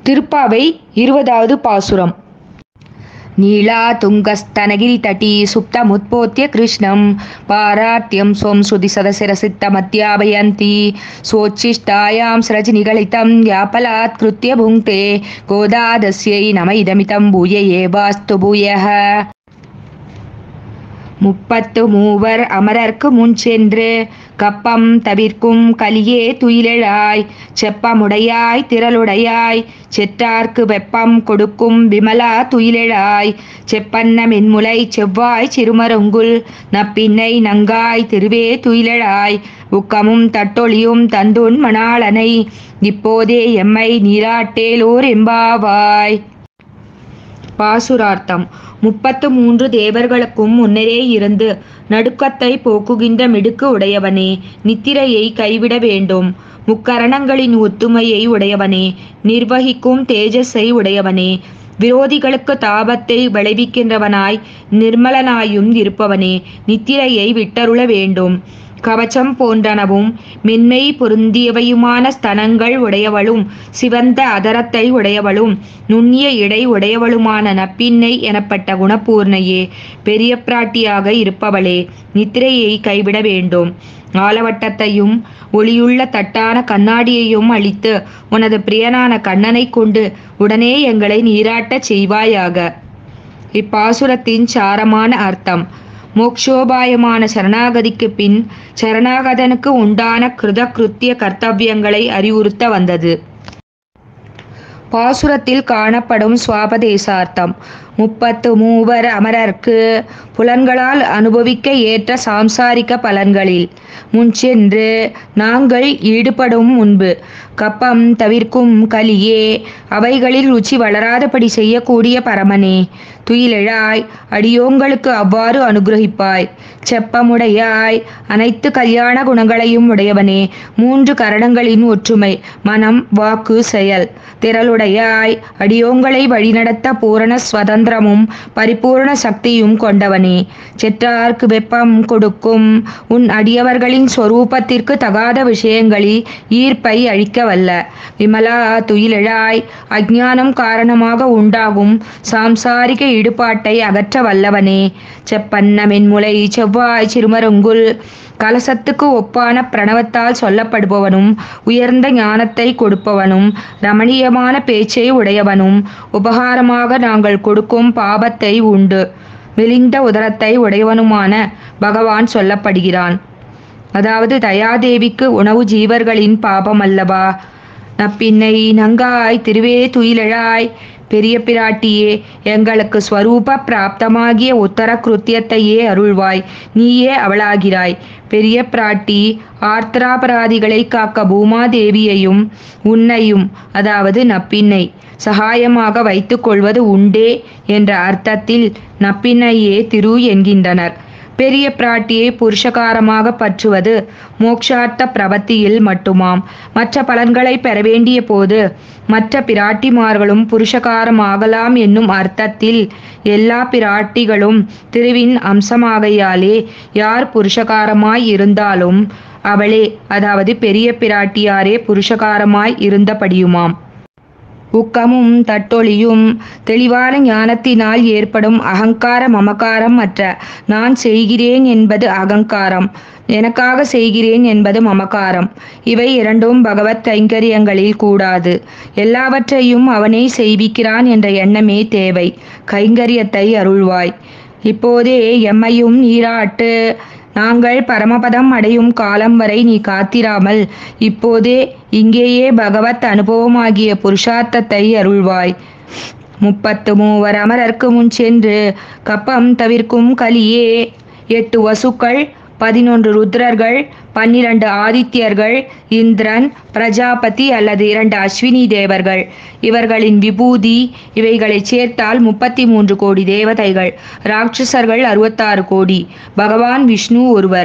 திருப்பாவை இருபதாவது பாசுரம் நீளா துங்கஸ்தனகிரி தட்டி சுப்தமுத்போத்திய கிருஷ்ணம் பாராத்யம் சோம் ஸ்ருதி சதசிர சித்தமத்யாபயந்தி சோச்சிஷ்டாயாம் ஸ்ரஜினிகலிதம் யாபலாத் கிருத்திய புங்க்தே கோதாதஸ்யை நம இதமிதம் பூய ஏவாஸ்து பூயः முப்பத்து மூவர் அமரர்க்கு முன் சென்று கப்பம் தவிர்க்கும் கலியே துயிலெழாய் செப்பமுடையாய் திரளுடையாய் செற்றார்க்கு வெப்பம் கொடுக்கும் விமலா துயிலெழாய் செப்பன்ன மென்முலை செவ்வாய் சிறுமருங்குல் நப்பின்னை நங்காய் திருவே துயிலெழாய் உக்கமும் தட்டொளியும் தந்துன் மணாளனை இப்போதே எம்மை நீராட்டேலோர் எம்பாவாய் பாசுரார்த்தம் முப்பத்து மூன்று தேவர்களுக்கும் முன்னரே இருந்து நடுக்கத்தை போக்குகின்ற மிடுக்கு உடையவனே நித்திரையை கைவிட வேண்டும் முக்கரணங்களின் ஒத்துமையை உடையவனே நிர்வகிக்கும் தேஜஸை உடையவனே விரோதிகளுக்கு தாபத்தை விளைவிக்கின்றவனாய் நிர்மலனாயும் இருப்பவனே நித்திரையை விட்டருள வேண்டும் கவச்சம் போன்றனவும் மென்மை பொருந்தியவையுமான ஸ்தனங்கள் உடையவளும் சிவந்த அதரத்தை உடையவளும் நுண்ணிய இடை உடையவளுமான நப்பின்னை எனப்பட்ட குணபூர்ணையே பெரிய பிராட்டியாக இருப்பவளே நித்திரையை கைவிட வேண்டும் ஆலவட்டத்தையும் ஒளியுள்ள தட்டான கண்ணாடியையும் அளித்து உனது பிரியனான கண்ணனை கொண்டு உடனே எங்களை நீராட்டச் செய்வாயாக இப்பாசுரத்தின் சாரமான அர்த்தம் மோக்ஷோபாயமான சரணாகதிக்கு பின் சரணாகதனுக்கு உண்டான கிருத கிருத்திய கர்த்தவியங்களை அறிவுறுத்த வந்தது பாசுரத்தில் காணப்படும் சுவாபதேசார்த்தம் முப்பத்து மூவர் அமரர்க்கு புலன்களால் அனுபவிக்க ஏற்ற சாம்சாரிக்க பலன்களில் முன்சென்று நாங்கள் ஈடுபடும் முன்பு கப்பம் தவிர்க்கும் கலியே அவைகளில் ருச்சி வளராதபடி செய்யக்கூடிய பரமனே துயிலெழாய் அடியோங்களுக்கு அவ்வாறு அனுகிரகிப்பாய் செப்பமுடையாய் அனைத்து கல்யாண குணங்களையும் உடையவனே மூன்று கரணங்களின் ஒற்றுமை மனம் வாக்கு செயல் திரளுடையாய் அடியோங்களை வழிநடத்த பூரண சுதந்திரமும் பரிபூர்ண சக்தியும் கொண்டவனே செற்றார்க்கு வெப்பம் கொடுக்கும் உன் அடியவர்களின் சொரூபத்திற்கு தகாத விஷயங்களில் ஈர்ப்பை அழிக்க வல்ல விமலா துயிலெழாய் அஜ்ஞானம் காரணமாக உண்டாகும் சாம்சாரிக ஈடுபாட்டை அகற்ற வல்லவனே செப்பன்ன மென்முலை செவ்வாய் சிறுமருங்குல் கலசத்துக்கு ஒப்பான பிரணவத்தால் சொல்லப்படுபவனும் உயர்ந்த ஞானத்தை கொடுப்பவனும் ரமணீயமான பேச்சை உடையவனும் உபகாரமாக நாங்கள் கொடுக்கும் பாபத்தை உண்டு மெலிந்த உதரத்தை உடையவனுமான பகவான் சொல்லப்படுகிறான் அதாவது தயாதேவிக்கு உணவு ஜீவர்களின் பாபம் அல்லவா நப்பின்னை நங்காய் திருவே துயிலழாய் பெரிய பிராட்டியே எங்களுக்கு ஸ்வரூப பிராப்தமாகிய உத்தர கிருத்தியத்தையே அருள்வாய் நீயே அவளாகிறாய் பெரிய பிராட்டி ஆர்த்தராபராதிகளை காக்க பூமாதேவியையும் உன்னையும் அதாவது நப்பின்னை சகாயமாக வைத்துக் கொள்வது உண்டே என்ற அர்த்தத்தில் நப்பின்னையே திரு என்கின்றனர் பெரிய பிராட்டியை புருஷகாரமாக பற்றுவது மோக்ஷார்த்த பிரபத்தியில் மட்டுமாம் மற்ற பலன்களை பெற வேண்டிய போது மற்ற பிராட்டிமார்களும் புருஷகாரமாகலாம் என்னும் அர்த்தத்தில் எல்லா பிராட்டிகளும் திருவின் அம்சமாகையாலே யார் புருஷகாரமாய் இருந்தாலும் அவளே அதாவது பெரிய பிராட்டியாரே புருஷகாரமாய் இருந்தபடியுமாம் ஊக்கமும் தட்டொளியும் தெளிவான ஞானத்தினால் ஏற்படும் அகங்கார மமகாரம் மற்ற நான் செய்கிறேன் என்பது அகங்காரம் எனக்காக செய்கிறேன் என்பது மமகாரம் இவை இரண்டும் பகவத் கைங்கரியங்களில் கூடாது எல்லாவற்றையும் அவனே செய்விக்கிறான் என்ற எண்ணமே தேவை கைங்கரியத்தை அருள்வாய் இப்போதே எம்மையும் நீராட்டு நாங்கள் பரமபதம் அடையும் காலம் வரை நீ காத்திராமல் இப்போதே இங்கேயே பகவத் அனுபவமாகிய புருஷார்த்தத்தை அருள்வாய் முப்பத்து மூவர் அமரர்க்கு முன் சென்று கப்பம் தவிர்க்கும் கலியே எட்டு வசுக்கள் பதினொன்று ருத்ரர்கள் பன்னிரண்டு ஆதித்யர்கள் இந்திரன் பிரஜாபதி அல்லது இரண்டு அஸ்வினி தேவர்கள் இவர்களின் விபூதி இவைகளை சேர்த்தால் முப்பத்தி மூன்று கோடி தேவதைகள் ராட்சசர்கள் அறுபத்தாறு கோடி பகவான் விஷ்ணு ஒருவர்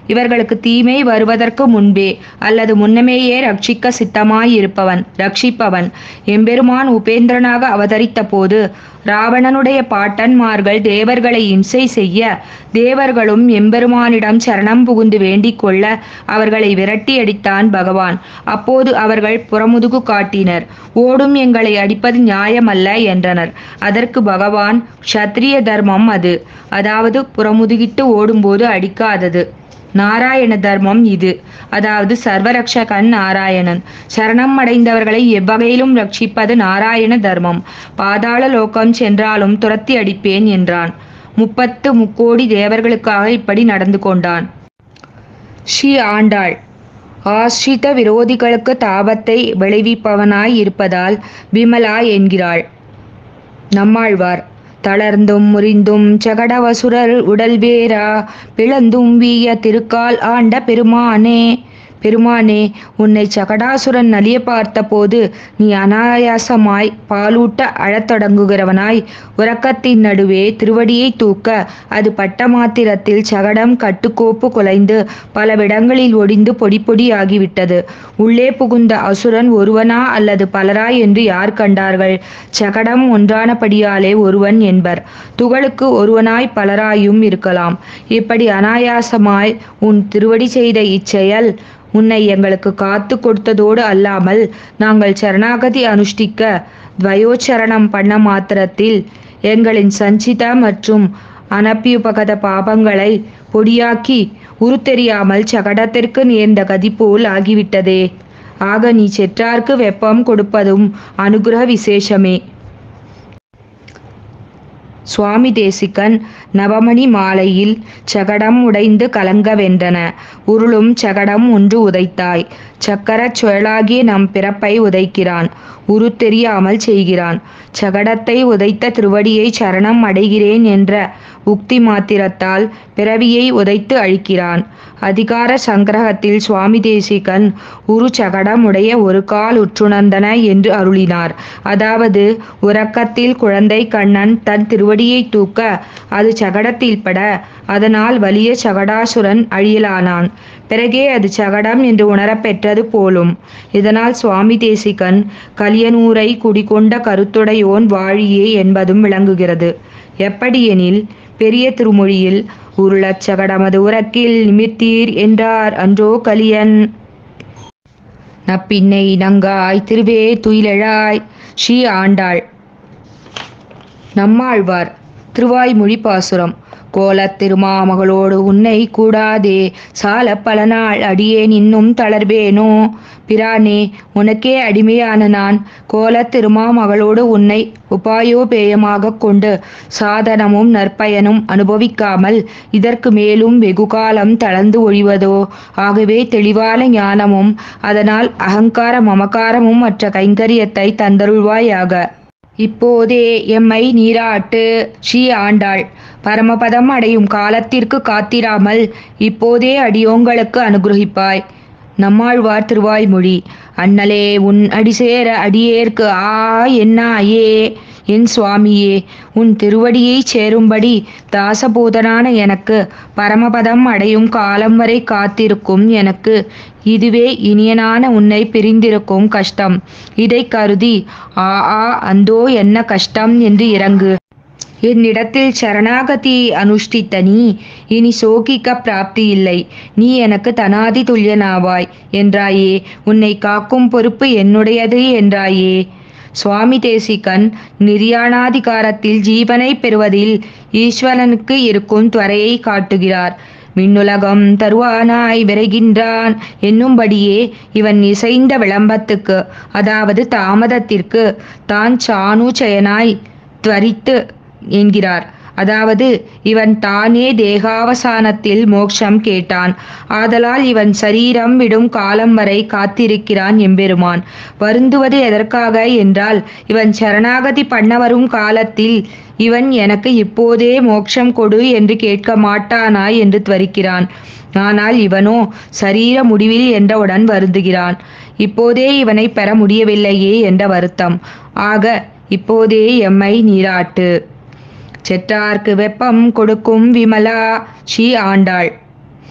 இவர்களுக்கு தீமை வருவதற்கு முன்பே அல்லது முன்னமேயே ரட்சிக்க சித்தமாயிருப்பவன் ரட்சிப்பவன் எம்பெருமான் உபேந்திரனாக அவதரித்த போது ராவணனுடைய பாட்டன்மார்கள் தேவர்களை இம்சை செய்ய தேவர்களும் எம்பெருமானிடம் சரணம் புகுந்து வேண்டிக் கொள்ள அவர்களை விரட்டி அடித்தான் பகவான் அப்போது அவர்கள் புறமுதுகு காட்டினர் ஓடும் எங்களை அடிப்பது நியாயமல்ல என்றனர் அதற்கு பகவான் க்ஷத்ரிய தர்மம் அது அதாவது புறமுதுகிட்டு ஓடும்போது அடிக்காதது நாராயண தர்மம் இது அதாவது சர்வரக்ஷகன் நாராயணன் சரணம் அடைந்தவர்களை எவ்வகையிலும் ரட்சிப்பது நாராயண தர்மம் பாதாள லோகம் சென்றாலும் துரத்தி அடிப்பேன் என்றான் முப்பத்து முக்கோடி தேவர்களுக்காக இப்படி நடந்து கொண்டான் ஸ்ரீ ஆண்டாள் ஆஸ்ரித விரோதிகளுக்கு தாபத்தை விளைவிப்பவனாய் இருப்பதால் விமலா என்கிறாள் நம்மாழ்வார் தளர்ந்தும் முறிந்தும் சகடவசுரர் உடல் வேரா பிளந்தும் வீய திருக்கால் ஆண்ட பெருமானே பெருமானே உன்னை சகடாசுரன் நலிய பார்த்தபோது நீ அனாயாசமாய் பாலூட்ட அழத் தொடங்குகிறவனாய் உறக்கத்தின் நடுவே திருவடியை தூக்க அது பட்ட மாத்திரத்தில் சகடம் கட்டுக்கோப்பு குலைந்து பலவிடங்களில் ஒடிந்து பொடி பொடி ஆகிவிட்டது உள்ளே புகுந்த அசுரன் ஒருவனா அல்லது பலரா என்று யார் கண்டார்கள் சகடம் ஒன்றானபடியாலே ஒருவன் என்பர் துகளுக்கு ஒருவனாய் பலராயும் இருக்கலாம் இப்படி அனாயாசமாய் உன் திருவடி செய்த இச்செயல் உன்னை எங்களுக்கு காத்து கொடுத்ததோடு அல்லாமல் நாங்கள் சரணாகதி அனுஷ்டிக்க துவயோச்சரணம் பண்ண மாத்திரத்தில் எங்களின் சஞ்சித மற்றும் அனப்பியுபகத பாபங்களை பொடியாக்கி உருத்தெரியாமல் சகடத்திற்கு நேர்ந்த கதி போல் ஆகிவிட்டதே ஆக நீ செற்றார்க்கு வெப்பம் கொடுப்பதும் அனுகிரக விசேஷமே சுவாமி தேசிகன் நவமணி மாலையில் சகடம் உடைந்து கலங்க வென்றன உருளும் சகடம் ஒன்று உதைத்தாய் சக்கரச் சுழலாகிய நம் பிறப்பை உதைக்கிறான் உரு தெரியாமல் செய்கிறான் சகடத்தை உதைத்த திருவடியை சரணம் அடைகிறேன் என்ற உக்தி மாத்திரத்தால் பிறவியை உதைத்து அழிக்கிறான் அதிகார சங்கிரகத்தில் சுவாமி தேசிகன் உரு சகடம் உடைய ஒரு கால் உற்றுணர்ந்தன என்று அருளினார் அதாவது உறக்கத்தில் குழந்தை கண்ணன் தன் திருவடியை தூக்க அது சகடத்தில் பட அதனால் வலிய சகடாசுரன் அழியலானான் பிறகே அது சகடம் என்று உணரப்பெற்றது போலும் இதனால் சுவாமி தேசிகன் கலியனூரை குடிகொண்ட கருத்துடையோன் வாழியே என்பதும் விளங்குகிறது எப்படியெனில் பெரிய திருமொழியில் உருளச் சகடமது உறக்கில் நிமிர்த்தீர் என்றார் அன்றோ கலியன் நப்பின்னை நங்காய் திருவே துயிலெழாய் ஸ்ரீ ஆண்டாள் நம்மாழ்வார் திருவாய்மொழி பாசுரம் கோலத் திருமாமகளோடு உன்னை கூடாதே சால பல நாள் அடியேன் இன்னும் தளர்வேனோ பிரானே உனக்கே அடிமையான நான் கோலத் திருமாமகளோடு உன்னை உபாயோபேயமாக கொண்டு சாதனமும் நற்பயனும் அனுபவிக்காமல் இதற்கு மேலும் வெகுகாலம் தளர்ந்து ஒழிவதோ ஆகவே தெளிவான ஞானமும் அதனால் அகங்கார மமகாரமும் மற்ற கைங்கரியத்தை தந்தருள்வாயாக இப்போதே எம்மை நீராட்டு ஸ்ரீ ஆண்டாள் பரமபதம் அடையும் காலத்திற்கு காத்திராமல் இப்போதே அடியோங்களுக்கு அனுகிரகிப்பாய் நம்மாழ்வார் திருவாய்மொழி அண்ணலே உன் அடிசேர அடியேற்கு ஆ என்னாயே என் சுவாமியே உன் திருவடியைச் சேரும்படி தாசபூதனான எனக்கு பரமபதம் அடையும் காலம் வரை காத்திருக்கும் எனக்கு இதுவே இனியனான உன்னை பிரிந்திருக்கும் கஷ்டம் இதை கருதி ஆ ஆ அந்தோ என்ன கஷ்டம் என்று இறங்கு என்னிடத்தில் சரணாகதி அனுஷ்டித்த நீ இனி சோகிக்க பிராப்தி இல்லை நீ எனக்கு தனாதி துல்லியனாவாய் என்றாயே உன்னை காக்கும் பொறுப்பு என்னுடையது என்றாயே சுவாமி தேசிகன் நிர்யாணாதிகாரத்தில் ஜீவனை பெறுவதில் ஈஸ்வரனுக்கு இருக்கும் துவரையை காட்டுகிறார் விண்ணுலகம் தருவானாய் விரைகின்றான் என்னும்படியே இவன் இசைந்த விளம்பத்துக்கு அதாவது தாமதத்திற்கு தான் சாணுச்சயனாய் துவரித்து என்கிறார் அதாவது இவன் தானே தேகாவசானத்தில் மோட்சம் கேட்டான் ஆதலால் இவன் சரீரம் விடும் காலம் வரை காத்திருக்கிறான் எம்பெருமான் வருந்துவது எதற்காக என்றால் இவன் சரணாகதி பண்ண வரும் காலத்தில் இவன் எனக்கு இப்போதே மோட்சம் கொடு என்று கேட்க மாட்டானாய் என்று துவரிக்கிறான் ஆனால் இவனோ சரீர முடிவில் என்றவுடன் வருந்துகிறான் இப்போதே இவனை பெற முடியவில்லையே என்ற வருத்தம் ஆக இப்போதே எம்மை நீராட்டு செற்றார்க்கு வெப்பம் கொடுக்கும் விமலா ஸ்ரீ ஆண்டாள்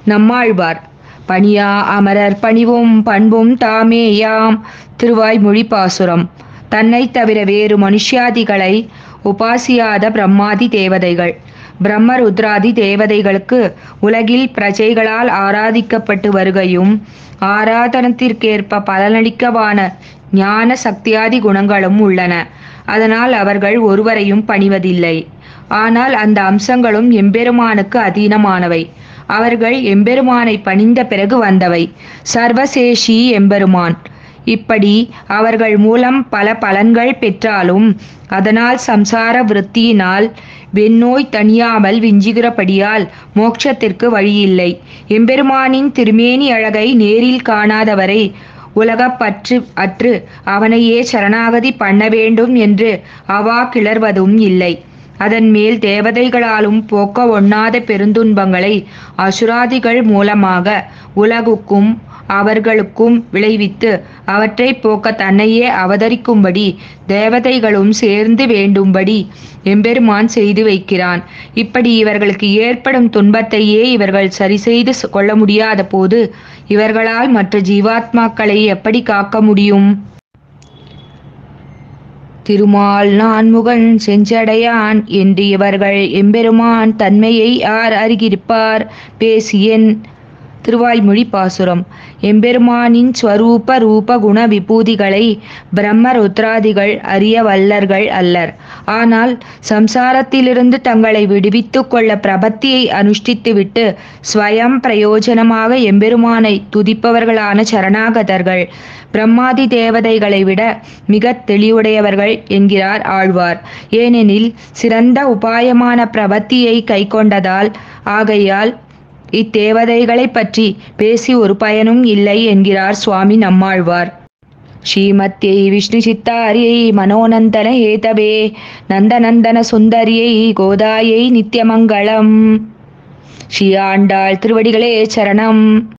நம்மாழ்வார் பணியா அமரர் பணிவும் பண்பும் தாமேயாம் திருவாய்மொழி பாசுரம் தன்னைத் தவிர வேறு மனுஷ்யாதிகளை உபாசியாத பிரம்மாதி தேவதைகள் பிரம்ம ருத்ராதி தேவதைகளுக்கு உலகில் பிரஜைகளால் ஆராதிக்கப்பட்டு வருகையும் ஆராதனத்திற்கேற்ப பலனளிக்கவான ஞான சக்தியாதி குணங்களும் உள்ளன அதனால் அவர்கள் ஒருவரையும் பணிவதில்லை ஆனால் அந்த அம்சங்களும் எம்பெருமானுக்கு அதீனமானவை அவர்கள் எம்பெருமானை பணிந்த பிறகு வந்தவை சர்வசேஷி எம்பெருமான் இப்படி அவர்கள் மூலம் பல பலன்கள் பெற்றாலும் அதனால் சம்சார விருத்தியினால் வெண்ணோய் தணியாமல் விஞ்சுகிறபடியால் மோட்சத்திற்கு வழியில்லை எம்பெருமானின் திருமேனி அழகை நேரில் காணாதவரை உலகப் பற்று அற்று அவனையே சரணாகதி பண்ண வேண்டும் என்று அவா கிளர்வதும் இல்லை அதன் மேல் தேவதைகளாலும் போக்க ஒண்ணாத பெருந்துன்பங்களை அசுராதிகள் மூலமாக உலகுக்கும் அவர்களுக்கும் விளைவித்து அவற்றை போக்க தன்னையே அவதரிக்கும்படி தேவதைகளும் சேர்ந்து வேண்டும்படி எம்பெருமான் செய்து வைக்கிறான் இப்படி இவர்களுக்கு ஏற்படும் துன்பத்தையே இவர்கள் சரி செய்து கொள்ள முடியாத போது இவர்களால் மற்ற ஜீவாத்மாக்களை எப்படி காக்க முடியும் திருமால் நான்முகன் செஞ்சடையான் என்று இவர்கள் எம்பெருமான் தன்மையை யார் அறிகிருப்பார் பேசியன் திருவாய்மொழி பாசுரம் எம்பெருமானின் ஸ்வரூப ரூப குண விபூதிகளை பிரம்ம ருத்ராதிகள் அறிய வல்லர்கள் அல்லர் ஆனால் சம்சாரத்திலிருந்து தங்களை விடுவித்துக் கொள்ள பிரபத்தியை அனுஷ்டித்துவிட்டு ஸ்வயம் பிரயோஜனமாக எம்பெருமானை துதிப்பவர்களான சரணாகதர்கள் பிரம்மாதி தேவதைகளை விட மிக தெளிவுடையவர்கள் என்கிறார் ஆழ்வார் ஏனெனில் சிறந்த உபாயமான பிரபத்தியை கைக்கொண்டதால் ஆகையால் இத்தேவதைகளை பற்றி பேசி ஒரு பயனும் இல்லை என்கிறார் சுவாமி நம்மாழ்வார் ஸ்ரீமத்யை விஷ்ணு சித்தாரியை மனோநந்தன ஏதவே நந்தநந்தன சுந்தரியை கோதாயை நித்தியமங்கலம் ஸ்ரீ ஆண்டாள் திருவடிகளே சரணம்